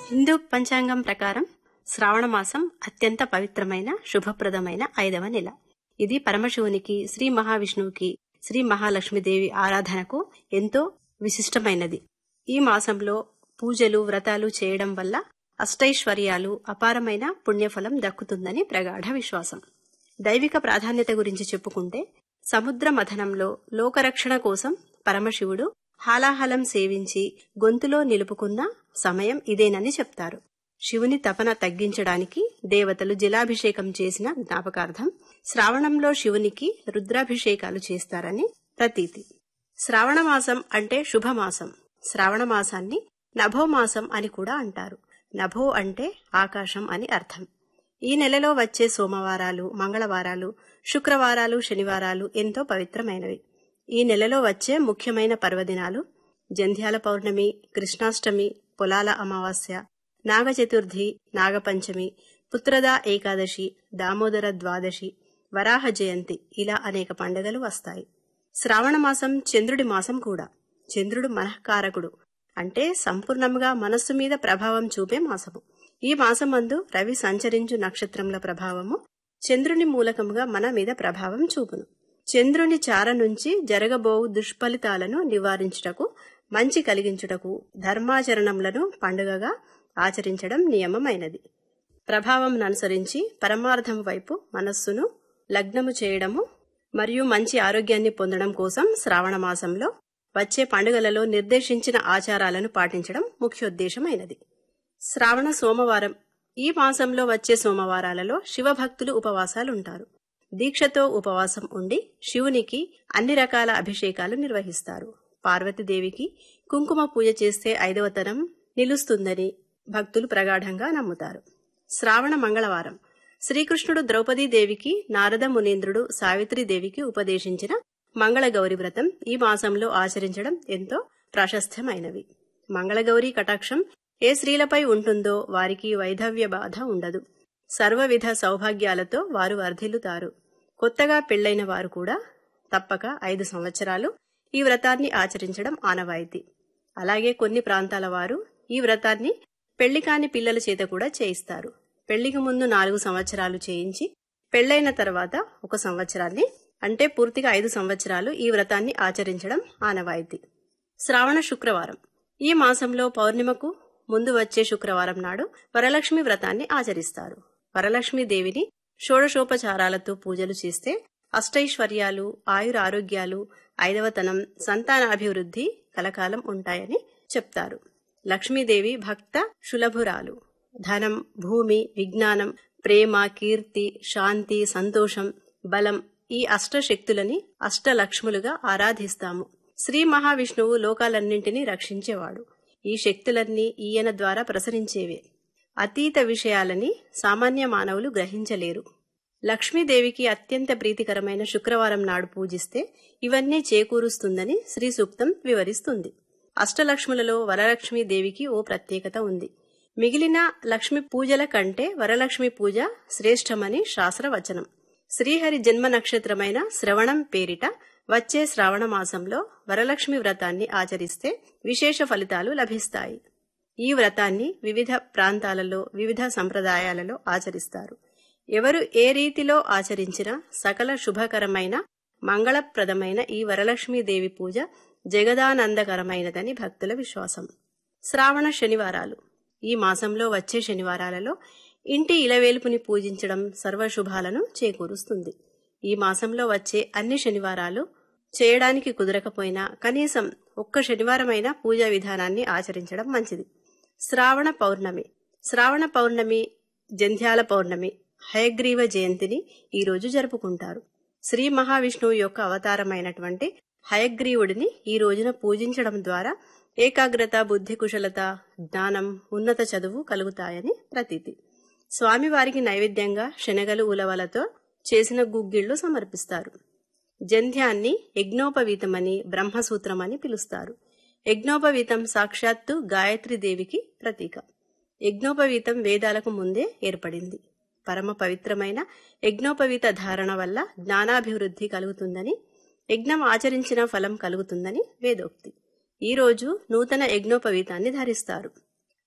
హిందూ పంచాంగం ప్రకారం శ్రావణ మాసం అత్యంత పవిత్రమైన శుభప్రదమైన ఐదవ నెల ఇది పరమశివునికి శ్రీ మహావిష్ణువుకి శ్రీ మహాలక్ష్మీదేవి ఆరాధనకు ఎంతో విశిష్టమైనది ఈ మాసంలో పూజలు వ్రతాలు చేయడం వల్ల అష్టైశ్వర్యాలు అపారమైన పుణ్యఫలం దక్కుతుందని ప్రగాఢ విశ్వాసం దైవిక ప్రాధాన్యత గురించి చెప్పుకుంటే సముద్ర మథనంలో లోకరక్షణ కోసం పరమశివుడు హాలాహలం సేవించి గొంతులో నిలుపుకున్న సమయం ఇదేనని చెప్తారు శివుని తపన తగ్గించడానికి దేవతలు జలాభిషేకం చేసిన జ్ఞాపకార్థం శ్రావణంలో శివునికి రుద్రాభిషేకాలు చేస్తారని ప్రతీతి శ్రావణ మాసం అంటే శుభమాసం శ్రావణ మాసాన్ని నభోమాసం అని కూడా అంటారు నభో అంటే ఆకాశం అని అర్థం ఈ నెలలో వచ్చే సోమవారాలు మంగళవారాలు శుక్రవారాలు శనివారాలు ఎంతో పవిత్రమైనవి ఈ నెలలో వచ్చే ముఖ్యమైన పర్వదినాలు జంధ్యాల పౌర్ణమి కృష్ణాష్టమి పొలాల అమావాస్య నాగ చతుర్థి నాగపంచమి పుత్రదా ఏకాదశి దామోదర ద్వాదశి వరాహ జయంతి ఇలా అనేక పండుగలు వస్తాయి శ్రావణ మాసం చంద్రుడి మాసం కూడా చంద్రుడు మనఃకారకుడు అంటే సంపూర్ణంగా మనస్సు మీద ప్రభావం చూపే మాసము ఈ మాసమందు రవి సంచరించు నక్షత్రముల ప్రభావము చంద్రుని మూలకముగా మన మీద ప్రభావం చూపును చంద్రుని చార నుంచి జరగబోవు దుష్ఫలితాలను నివారించుటకు మంచి కలిగించుటకు ధర్మాచరణములను పండుగగా ఆచరించడం నియమమైనది ప్రభావం అనుసరించి పరమార్థం వైపు మనస్సును లగ్నము చేయడము మరియు మంచి ఆరోగ్యాన్ని పొందడం కోసం శ్రావణ మాసంలో వచ్చే పండుగలలో నిర్దేశించిన ఆచారాలను పాటించడం ముఖ్యోద్దేశమైనది శ్రావణ సోమవారం ఈ మాసంలో వచ్చే సోమవారాలలో శివభక్తులు ఉపవాసాలుంటారు దీక్షతో ఉపవాసం ఉండి శివునికి అన్ని రకాల అభిషేకాలు నిర్వహిస్తారు పార్వతీదేవికి కుంకుమ పూజ చేస్తే ఐదవ తరం నిలుస్తుందని భక్తులు ప్రగాఢంగా నమ్ముతారు శ్రావణ మంగళవారం శ్రీకృష్ణుడు ద్రౌపదీదేవికి నారద మునీంద్రుడు సావిత్రీదేవికి ఉపదేశించిన మంగళగౌరి వ్రతం ఈ మాసంలో ఆచరించడం ఎంతో ప్రాశస్త్యమైనవి మంగళగౌరి కటాక్షం ఏ స్త్రీలపై ఉంటుందో వారికి వైధవ్య బాధ ఉండదు సర్వవిధ సౌభాగ్యాలతో వారు వర్ధిల్లుతారు కొత్తగా పెళ్లైన వారు కూడా తప్పక ఐదు సంవత్సరాలు ఈ వ్రతాన్ని ఆచరించడం ఆనవాయితీ అలాగే కొన్ని ప్రాంతాల వారు ఈ వ్రతాన్ని పెళ్లి కాని పిల్లల చేత కూడా చేయిస్తారు పెళ్లికి ముందు నాలుగు సంవత్సరాలు చేయించి పెళ్లైన తర్వాత ఒక సంవత్సరాన్ని అంటే పూర్తిగా ఐదు సంవత్సరాలు ఈ వ్రతాన్ని ఆచరించడం ఆనవాయితీ శ్రావణ శుక్రవారం ఈ మాసంలో పౌర్ణిమకు ముందు వచ్చే శుక్రవారం నాడు వరలక్ష్మి వ్రతాన్ని ఆచరిస్తారు వరలక్ష్మీదేవిని షోడశోపచారాలతో పూజలు చేస్తే అష్టైశ్వర్యాలు ఆయుర ఆరోగ్యాలు ఐదవతనం సంతానాభివృద్ధి కలకాలం ఉంటాయని చెప్తారు లక్ష్మీదేవి భక్త శులభురాలు ధనం భూమి విజ్ఞానం ప్రేమ కీర్తి శాంతి సంతోషం బలం ఈ అష్టశక్తులని అష్టలక్ష్ములుగా ఆరాధిస్తాము శ్రీ మహావిష్ణువు లోకాలన్నింటినీ రక్షించేవాడు ఈ శక్తులన్నీ ఈయన ద్వారా ప్రసరించేవే అతీత విషయాలని సామాన్య మానవులు గ్రహించలేరు లక్ష్మీదేవికి అత్యంత ప్రీతికరమైన శుక్రవారం నాడు పూజిస్తే ఇవన్నీ చేకూరుస్తుందని శ్రీ సూక్తం వివరిస్తుంది అష్టలక్ష్ములలో వరలక్ష్మీదేవికి ఓ ప్రత్యేకత ఉంది మిగిలిన లక్ష్మి పూజల కంటే వరలక్ష్మి పూజ శ్రేష్టమని శాస్త్రవచనం శ్రీహరి జన్మ నక్షత్రమైన శ్రవణం పేరిట వచ్చే శ్రావణ మాసంలో వరలక్ష్మి వ్రతాన్ని ఆచరిస్తే విశేష ఫలితాలు లభిస్తాయి ఈ వ్రతాన్ని వివిధ ప్రాంతాలలో వివిధ సంప్రదాయాలలో ఆచరిస్తారు ఎవరు ఏ రీతిలో ఆచరించినా సకల శుభకరమైన మంగళప్రదమైన ఈ వరలక్ష్మీదేవి పూజ జగదానందకరమైనదని భక్తుల విశ్వాసం శ్రావణ శనివారాలు ఈ మాసంలో వచ్చే శనివారాలలో ఇంటి ఇలవేలుపుని పూజించడం సర్వశుభాలను చేకూరుస్తుంది ఈ మాసంలో వచ్చే అన్ని శనివారాలు చేయడానికి కుదరకపోయినా కనీసం ఒక్క శనివారమైనా పూజా విధానాన్ని ఆచరించడం మంచిది శ్రావణ పౌర్ణమి శ్రావణ పౌర్ణమి జంధ్యాల పౌర్ణమి హయగ్రీవ జయంతిని ఈరోజు జరుపుకుంటారు శ్రీ మహావిష్ణువు యొక్క అవతారమైనటువంటి హయగ్రీవుడిని ఈ రోజున పూజించడం ద్వారా ఏకాగ్రత బుద్ధి కుశలత జ్ఞానం ఉన్నత చదువు కలుగుతాయని ప్రతీతి స్వామివారికి నైవేద్యంగా శనగలు ఉలవలతో చేసిన గుగ్గిళ్లు సమర్పిస్తారు జంధ్యాన్ని యజ్ఞోపవీతమని బ్రహ్మసూత్రమని పిలుస్తారు యజ్ఞోపవీతం సాక్షాత్తు గాయత్రీదేవికి ప్రతీక యజ్ఞోపవీతం వేదాలకు ముందే ఏర్పడింది పరమ పవిత్రమైన యజ్ఞోపవీత ధారణ వల్ల జ్ఞానాభివృద్ధి కలుగుతుందని యజ్ఞం ఆచరించిన ఫలం కలుగుతుందని వేదోక్తి ఈ రోజు నూతన యజ్ఞోపవీతాన్ని ధరిస్తారు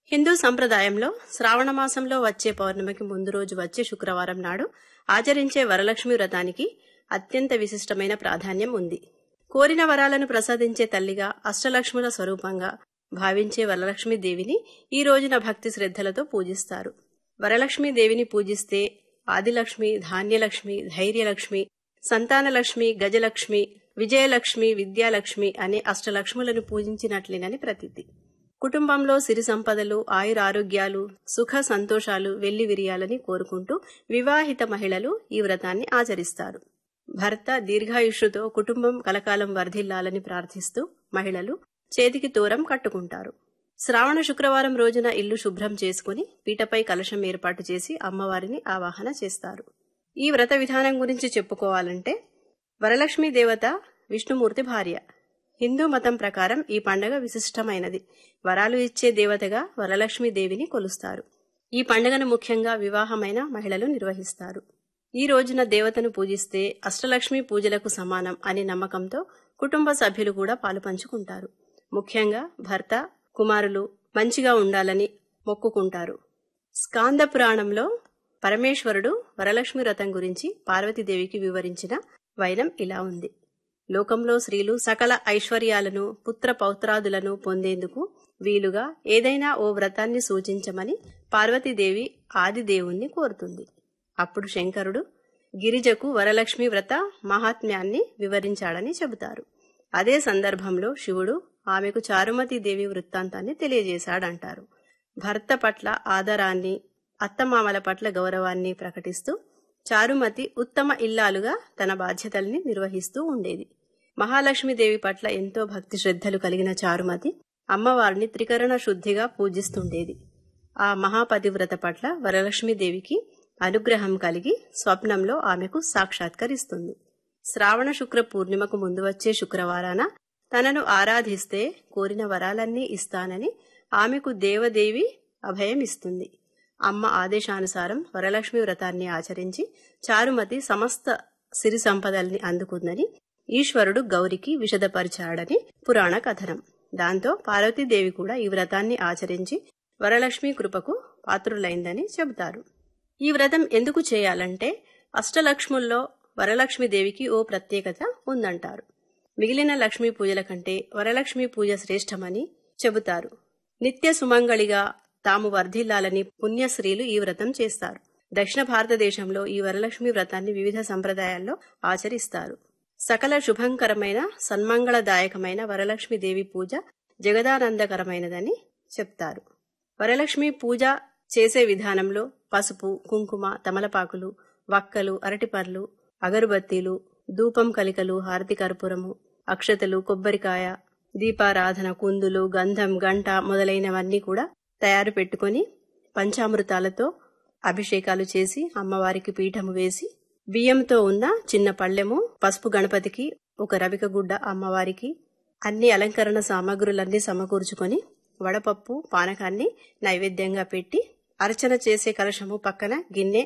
హిందూ సంప్రదాయంలో శ్రావణ మాసంలో వచ్చే పౌర్ణమికి ముందు రోజు వచ్చే శుక్రవారం నాడు ఆచరించే వరలక్ష్మి వ్రతానికి అత్యంత విశిష్టమైన ప్రాధాన్యం ఉంది కోరిన వరాలను ప్రసాదించే తల్లిగా అష్టలక్ష్ముల స్వరూపంగా భావించే వరలక్ష్మి దేవిని ఈ రోజున భక్తి శ్రద్ధలతో పూజిస్తారు వరలక్ష్మి దేవిని పూజిస్తే ఆదిలక్ష్మి ధాన్యలక్ష్మి ధైర్యలక్ష్మి సంతానలక్ష్మి గజలక్ష్మి విజయలక్ష్మి విద్యాలక్ష్మి అనే అష్టలక్ష్ములను పూజించినట్లేనని ప్రతీతి కుటుంబంలో సిరి సంపదలు ఆయురారోగ్యాలు సుఖ సంతోషాలు వెళ్లి విరియాలని కోరుకుంటూ వివాహిత మహిళలు ఈ వ్రతాన్ని ఆచరిస్తారు భర్త దీర్ఘాయుష్యుతో కుటుంబం కలకాలం వర్ధిల్లాలని ప్రార్థిస్తూ మహిళలు చేతికి తోరం కట్టుకుంటారు శ్రావణ శుక్రవారం రోజున ఇల్లు శుభ్రం చేసుకుని పీటపై కలశం ఏర్పాటు చేసి అమ్మవారిని ఆవాహన చేస్తారు ఈ వ్రత విధానం గురించి చెప్పుకోవాలంటే వరలక్ష్మి దేవత విష్ణుమూర్తి భార్య హిందూ మతం ప్రకారం ఈ పండగ విశిష్టమైనది వరాలు ఇచ్చే దేవతగా వరలక్ష్మి దేవిని కొలుస్తారు ఈ పండుగను ముఖ్యంగా వివాహమైన మహిళలు నిర్వహిస్తారు ఈ రోజున దేవతను పూజిస్తే అష్టలక్ష్మి పూజలకు సమానం అనే నమ్మకంతో కుటుంబ సభ్యులు కూడా పాలు పంచుకుంటారు ముఖ్యంగా భర్త కుమారులు మంచిగా ఉండాలని మొక్కుకుంటారు స్కాంద పురాణంలో పరమేశ్వరుడు వరలక్ష్మి వ్రతం గురించి పార్వతీదేవికి వివరించిన వైనం ఇలా ఉంది లోకంలో స్త్రీలు సకల ఐశ్వర్యాలను పుత్ర పౌత్రాదులను పొందేందుకు వీలుగా ఏదైనా ఓ వ్రతాన్ని సూచించమని పార్వతీదేవి ఆదిదేవుణ్ణి కోరుతుంది అప్పుడు శంకరుడు గిరిజకు వరలక్ష్మి వ్రత మహాత్మ్యాన్ని వివరించాడని చెబుతారు అదే సందర్భంలో శివుడు ఆమెకు చారుమతి దేవి వృత్తాంతాన్ని తెలియజేశాడంటారు భర్త పట్ల ఆదరాన్ని అత్తమామల పట్ల గౌరవాన్ని ప్రకటిస్తూ చారుమతి ఉత్తమ ఇల్లాలుగా తన బాధ్యతల్ని నిర్వహిస్తూ ఉండేది మహాలక్ష్మీదేవి పట్ల ఎంతో భక్తి శ్రద్ధలు కలిగిన చారుమతి అమ్మవారిని త్రికరణ శుద్ధిగా పూజిస్తుండేది ఆ మహాపతివ్రత పట్ల వరలక్ష్మీదేవికి అనుగ్రహం కలిగి స్వప్నంలో ఆమెకు సాక్షాత్కరిస్తుంది శ్రావణ శుక్ర పూర్ణిమకు ముందు వచ్చే శుక్రవారాన తనను ఆరాధిస్తే కోరిన వరాలన్నీ ఇస్తానని ఆమెకు దేవదేవి అభయం ఇస్తుంది అమ్మ ఆదేశానుసారం వరలక్ష్మి వ్రతాన్ని ఆచరించి చారుమతి సమస్త సిరి సంపదల్ని అందుకుందని ఈశ్వరుడు గౌరికి విషదపరిచాడని పురాణ కథనం దాంతో పార్వతీదేవి కూడా ఈ వ్రతాన్ని ఆచరించి వరలక్ష్మి కృపకు పాత్రులైందని చెబుతారు ఈ వ్రతం ఎందుకు చేయాలంటే అష్టలక్ష్ముల్లో వరలక్ష్మీదేవికి ఓ ప్రత్యేకత ఉందంటారు మిగిలిన లక్ష్మీ పూజల కంటే వరలక్ష్మి పూజ శ్రేష్టమని చెబుతారు నిత్య సుమంగళిగా తాము వర్ధిల్లాలని పుణ్యశ్రీలు ఈ వ్రతం చేస్తారు దక్షిణ భారతదేశంలో ఈ వరలక్ష్మి వ్రతాన్ని వివిధ సంప్రదాయాల్లో ఆచరిస్తారు సకల శుభంకరమైన సన్మంగళదాయకమైన వరలక్ష్మి దేవి పూజ జగదానందకరమైనదని చెప్తారు వరలక్ష్మి పూజ చేసే విధానంలో పసుపు కుంకుమ తమలపాకులు వక్కలు అరటిపర్లు అగరుబత్తీలు ధూపం కలికలు హారతి కర్పూరము అక్షతలు కొబ్బరికాయ దీపారాధన కుందులు గంధం గంట మొదలైనవన్నీ కూడా తయారు పెట్టుకొని పంచామృతాలతో అభిషేకాలు చేసి అమ్మవారికి పీఠము వేసి బియ్యంతో ఉన్న చిన్న పళ్ళెము పసుపు గణపతికి ఒక రవిక గుడ్డ అమ్మవారికి అన్ని అలంకరణ సామగ్రులన్నీ సమకూర్చుకొని వడపప్పు పానకాన్ని నైవేద్యంగా పెట్టి అర్చన చేసే కలశము పక్కన గిన్నె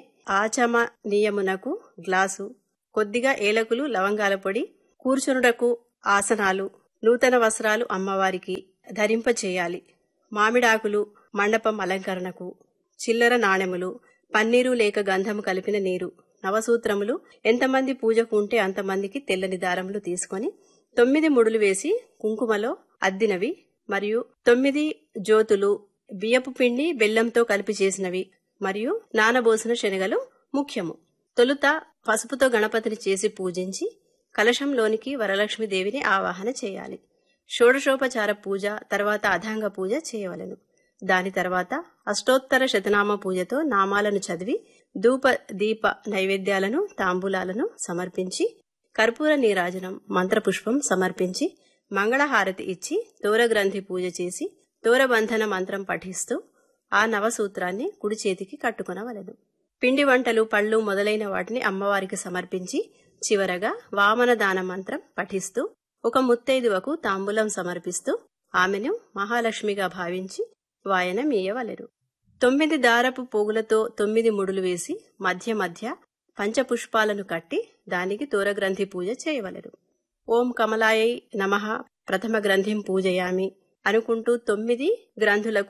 ఆచమనీయమునకు గ్లాసు కొద్దిగా ఏలకులు లవంగాల పొడి కూర్చునుటకు ఆసనాలు నూతన వస్త్రాలు అమ్మవారికి ధరింపచేయాలి మామిడాకులు మండపం అలంకరణకు చిల్లర నాణెములు పన్నీరు లేక గంధము కలిపిన నీరు నవసూత్రములు ఎంతమంది పూజకు ఉంటే అంతమందికి తెల్లని దారములు తీసుకొని తొమ్మిది ముడులు వేసి కుంకుమలో అద్దినవి మరియు తొమ్మిది జ్యోతులు బియ్యపు పిండి బెల్లంతో కలిపి చేసినవి మరియు నానబోసిన శనగలు ముఖ్యము తొలుత పసుపుతో గణపతిని చేసి పూజించి కలశంలోనికి వరలక్ష్మీదేవిని ఆవాహన చేయాలి షోడశోపచార పూజ తర్వాత అధాంగ పూజ చేయవలెను దాని తర్వాత అష్టోత్తర శతనామ పూజతో నామాలను చదివి ధూప దీప నైవేద్యాలను తాంబూలాలను సమర్పించి కర్పూర నీరాజనం మంత్రపుష్పం సమర్పించి మంగళహారతి ఇచ్చి తోరగ్రంథి పూజ చేసి తోరబంధన మంత్రం పఠిస్తూ ఆ నవసూత్రాన్ని కుడి చేతికి కట్టుకొనవలెను పిండి వంటలు పళ్ళు మొదలైన వాటిని అమ్మవారికి సమర్పించి చివరగా వామన దాన మంత్రం పఠిస్తూ ఒక ముత్తైదువకు తాంబూలం సమర్పిస్తూ ఆమెను మహాలక్ష్మిగా భావించి వాయనమీయవలెను తొమ్మిది దారపు పోగులతో తొమ్మిది ముడులు వేసి మధ్య మధ్య పంచపుష్పాలను కట్టి దానికి తోరగ్రంథి పూజ చేయవలెను ఓం కమలాయై నమః ప్రథమ గ్రంథిం పూజయామి అనుకుంటూ తొమ్మిది గ్రంథులకు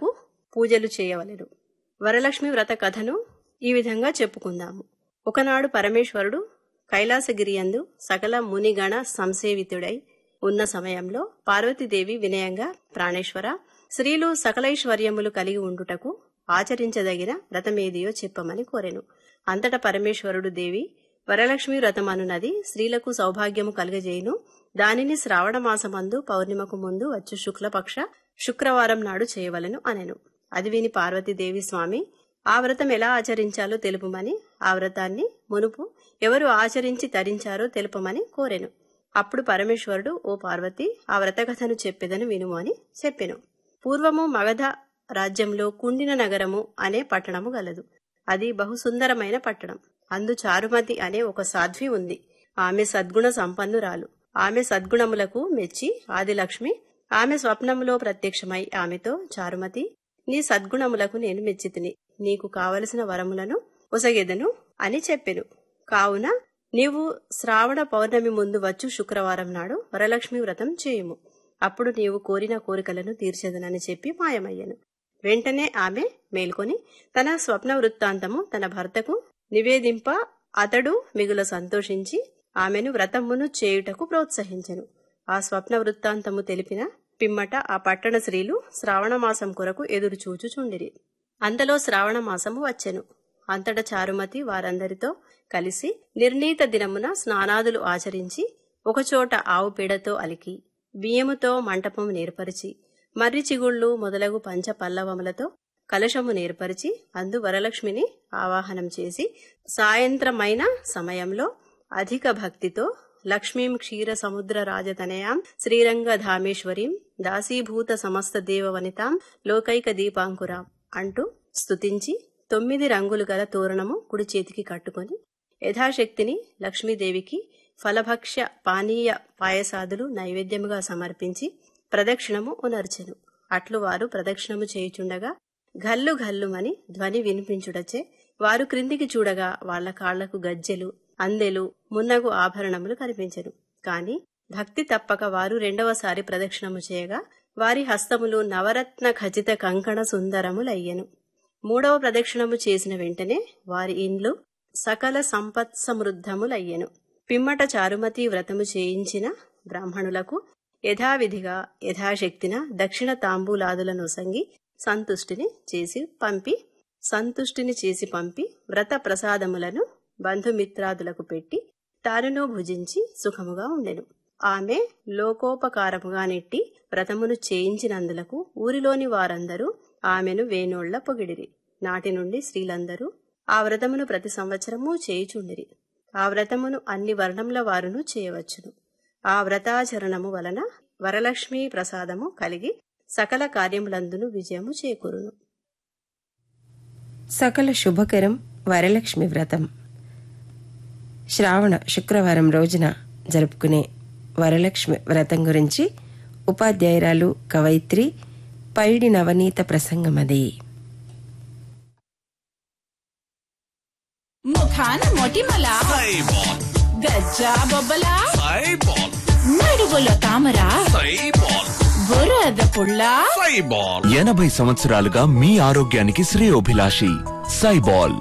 పూజలు చేయవలెను వరలక్ష్మి వ్రత కథను ఈ విధంగా చెప్పుకుందాము ఒకనాడు పరమేశ్వరుడు కైలాసగిరి యందు సకల మునిగణ సంసేవితుడై ఉన్న సమయంలో పార్వతీదేవి వినయంగా ప్రాణేశ్వర స్త్రీలు సకలైశ్వర్యములు కలిగి ఉండుటకు ఆచరించదగిన వ్రతమేదియో చెప్పమని కోరెను అంతట పరమేశ్వరుడు దేవి వరలక్ష్మి వ్రతమనున్నది స్త్రీలకు సౌభాగ్యము కలుగజేయును దానిని శ్రావణ మాసమందు పౌర్ణిమకు ముందు వచ్చు శుక్లపక్ష శుక్రవారం నాడు చేయవలను అనెను అది విని పార్వతీదేవి స్వామి ఆ వ్రతం ఎలా ఆచరించాలో తెలుపమని ఆ వ్రతాన్ని మునుపు ఎవరు ఆచరించి తరించారో తెలుపమని కోరెను అప్పుడు పరమేశ్వరుడు ఓ పార్వతి ఆ వ్రతకథను చెప్పెదను వినుము అని చెప్పెను పూర్వము మగధ రాజ్యంలో కుండిన నగరము అనే పట్టణము గలదు అది బహుసుందరమైన పట్టణం అందు చారుమతి అనే ఒక సాధ్వి ఉంది ఆమె సద్గుణ సంపన్నురాలు ఆమె సద్గుణములకు మెచ్చి ఆదిలక్ష్మి ఆమె స్వప్నములో ప్రత్యక్షమై ఆమెతో చారుమతి నీ సద్గుణములకు నేను మెచ్చితిని నీకు కావలసిన వరములను ఒసగెదను అని చెప్పెను కావున నీవు శ్రావణ పౌర్ణమి ముందు వచ్చు శుక్రవారం నాడు వరలక్ష్మి వ్రతం చేయుము అప్పుడు నీవు కోరిన కోరికలను తీర్చెదనని చెప్పి మాయమయ్యను వెంటనే ఆమె మేల్కొని తన స్వప్న వృత్తాంతము తన భర్తకు నివేదింప అతడు మిగుల సంతోషించి ఆమెను వ్రతమును చేయుటకు ప్రోత్సహించెను ఆ స్వప్న వృత్తాంతము తెలిపిన పిమ్మట ఆ పట్టణ స్త్రీలు శ్రావణమాసం కొరకు ఎదురు చూచుచుండిరి అంతలో శ్రావణ మాసము వచ్చెను అంతట చారుమతి వారందరితో కలిసి నిర్ణీత దినమున స్నానాదులు ఆచరించి ఒకచోట ఆవు పేడతో అలికి బియ్యముతో మంటపం నేర్పరిచి మర్రి చిగుళ్ళు మొదలగు పంచ పల్లవములతో కలశము నేర్పరిచి అందు వరలక్ష్మిని ఆవాహనం చేసి సాయంత్రమైన సమయంలో అధిక భక్తితో లక్ష్మీం క్షీర సముద్ర రాజతనయాం శ్రీరంగధామేశ్వరీం దాసీభూత సమస్త దేవవనితాం లోకైక దీపాంకురాం అంటూ స్తుతించి తొమ్మిది రంగులు గల తోరణము కుడి చేతికి కట్టుకొని యథాశక్తిని లక్ష్మీదేవికి ఫలభక్ష్య పానీయ పాయసాదులు నైవేద్యముగా సమర్పించి ప్రదక్షిణము ఉనర్చెను అట్లు వారు ప్రదక్షిణము చేయుచుండగా గల్లు గల్లుమని ధ్వని వినిపించుటచే వారు క్రిందికి చూడగా వాళ్ల కాళ్లకు గజ్జెలు అందెలు మున్నగు ఆభరణములు కనిపించెను కాని భక్తి తప్పక వారు రెండవసారి ప్రదక్షిణము చేయగా వారి హస్తములు నవరత్న ఖచిత కంకణ సుందరములయ్యెను మూడవ ప్రదక్షిణము చేసిన వెంటనే వారి ఇండ్లు సకల సంపత్ సమృద్ధములయ్యెను పిమ్మట చారుమతి వ్రతము చేయించిన బ్రాహ్మణులకు యథావిధిగా యథాశక్తిన దక్షిణ తాంబూలాదులను సంగి సంతుష్టిని చేసి పంపి సంతుష్టిని చేసి పంపి వ్రత ప్రసాదములను బంధుమిత్రాదులకు పెట్టి తానును భుజించి సుఖముగా ఉండెను ఆమె లోకోపకారముగా నెట్టి వ్రతమును చేయించినందులకు ఊరిలోని వారందరూ ఆమెను వేణోళ్ల పొగిడిరి నాటి నుండి స్త్రీలందరూ ఆ వ్రతమును ప్రతి సంవత్సరము చేయుచుండిరి ఆ వ్రతమును అన్ని వర్ణముల వారును చేయవచ్చును ఆ వ్రతాచరణము వలన వరలక్ష్మీ ప్రసాదము కలిగి సకల కార్యములందును విజయము చేకూరును సకల శుభకరం వరలక్ష్మి వ్రతం శ్రావణ శుక్రవారం రోజున జరుపుకునే వరలక్ష్మి వ్రతం గురించి ఉపాధ్యాయురాలు కవయిత్రి పైడి నవనీత ప్రసంగమది ముఖాన మొటిమల సైబాల్ గజ్జా బొబ్బల సైబాల్ నడుగులో తామర సైబాల్ బురద పుల్ల సైబాల్ ఎనభై సంవత్సరాలుగా మీ ఆరోగ్యానికి శ్రేయోభిలాషి సైబాల్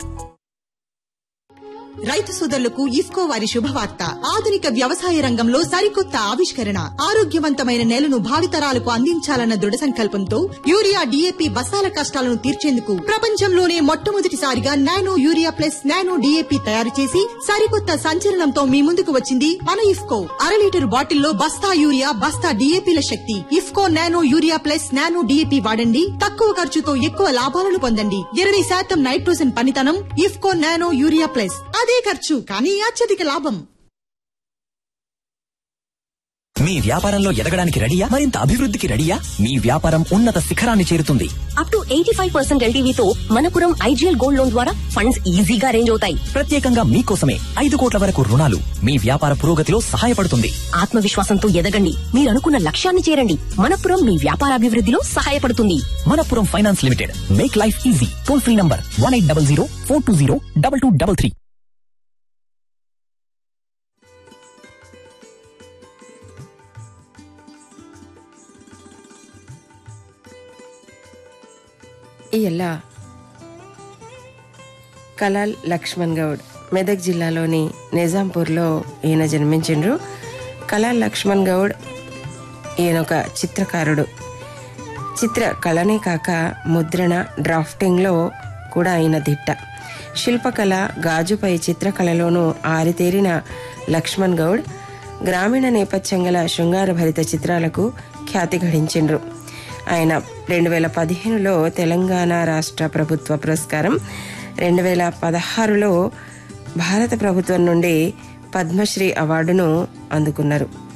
రైతు సోదరులకు ఇఫ్కో వారి శుభవార్త ఆధునిక వ్యవసాయ రంగంలో సరికొత్త ఆవిష్కరణ ఆరోగ్యవంతమైన నేలను భావితరాలకు అందించాలన్న దృఢ సంకల్పంతో యూరియా డీఏపీ బస్తాల కష్టాలను తీర్చేందుకు ప్రపంచంలోనే మొట్టమొదటిసారిగా nano urea plus nano DAP తయారు చేసి సరికొత్త సంచలనంతో మీ ముందుకు వచ్చింది మన ఇఫ్కో అర లీటర్ బాటిల్లో బస్తా యూరియా బస్తా డీఏపీల శక్తి IFFCO nano urea plus nano DAP వాడండి తక్కువ ఖర్చుతో ఎక్కువ లాభాలను పొందండి ఇరవై శాతం నైట్రోజన్ పనితనం ఇఫ్కో నానో యూరియా ప్లస్ అదే ఖర్చు కానీ అత్యధిక లాభం మీ వ్యాపారంలో ఎదగడానికి రెడీయా మరింత అభివృద్ధికి రెడీయా మీ వ్యాపారం ఉన్నత శిఖరాన్ని చేరుతుంది up to eighty five percent ఎల్టీవీతో మనపురం ఐజీఎల్ గోల్డ్ లోన్ ద్వారా ఫండ్స్ ఈజీగా అరేంజ్ అవుతాయి ప్రత్యేకంగా మీకోసమే ఐదు కోట్ల వరకు రుణాలు మీ వ్యాపార పురోగతిలో సహాయపడుతుంది ఆత్మవిశ్వాసంతో ఎదగండి మీరు అనుకున్న లక్ష్యాన్ని చేరండి మనపురం మీ వ్యాపారాభివృద్ధిలో సహాయపడుతుంది Manappuram finance limited make life easy toll free number one eight double zero four two zero double two double three ఈయల్ల కలాల్ లక్ష్మణ్ గౌడ్ మెదక్ జిల్లాలోని నిజాంపూర్లో ఈయన జన్మించిండ్రు కలాల్ లక్ష్మణ్ గౌడ్ ఈయన ఒక చిత్రకారుడు చిత్ర కళనే కాక ముద్రణ డ్రాఫ్టింగ్లో కూడా ఆయన దిట్ట శిల్పకళ గాజుపై చిత్రకళలోనూ ఆరితేరిన లక్ష్మణ్ గౌడ్ గ్రామీణ నేపథ్యం గల శృంగారభరిత చిత్రాలకు ఖ్యాతి గడించిండ్రు ఆయన రెండు వేల పదిహేనులో తెలంగాణ రాష్ట్ర ప్రభుత్వ పురస్కారం రెండు వేల పదహారులో భారత ప్రభుత్వం నుండి పద్మశ్రీ అవార్డును అందుకున్నారు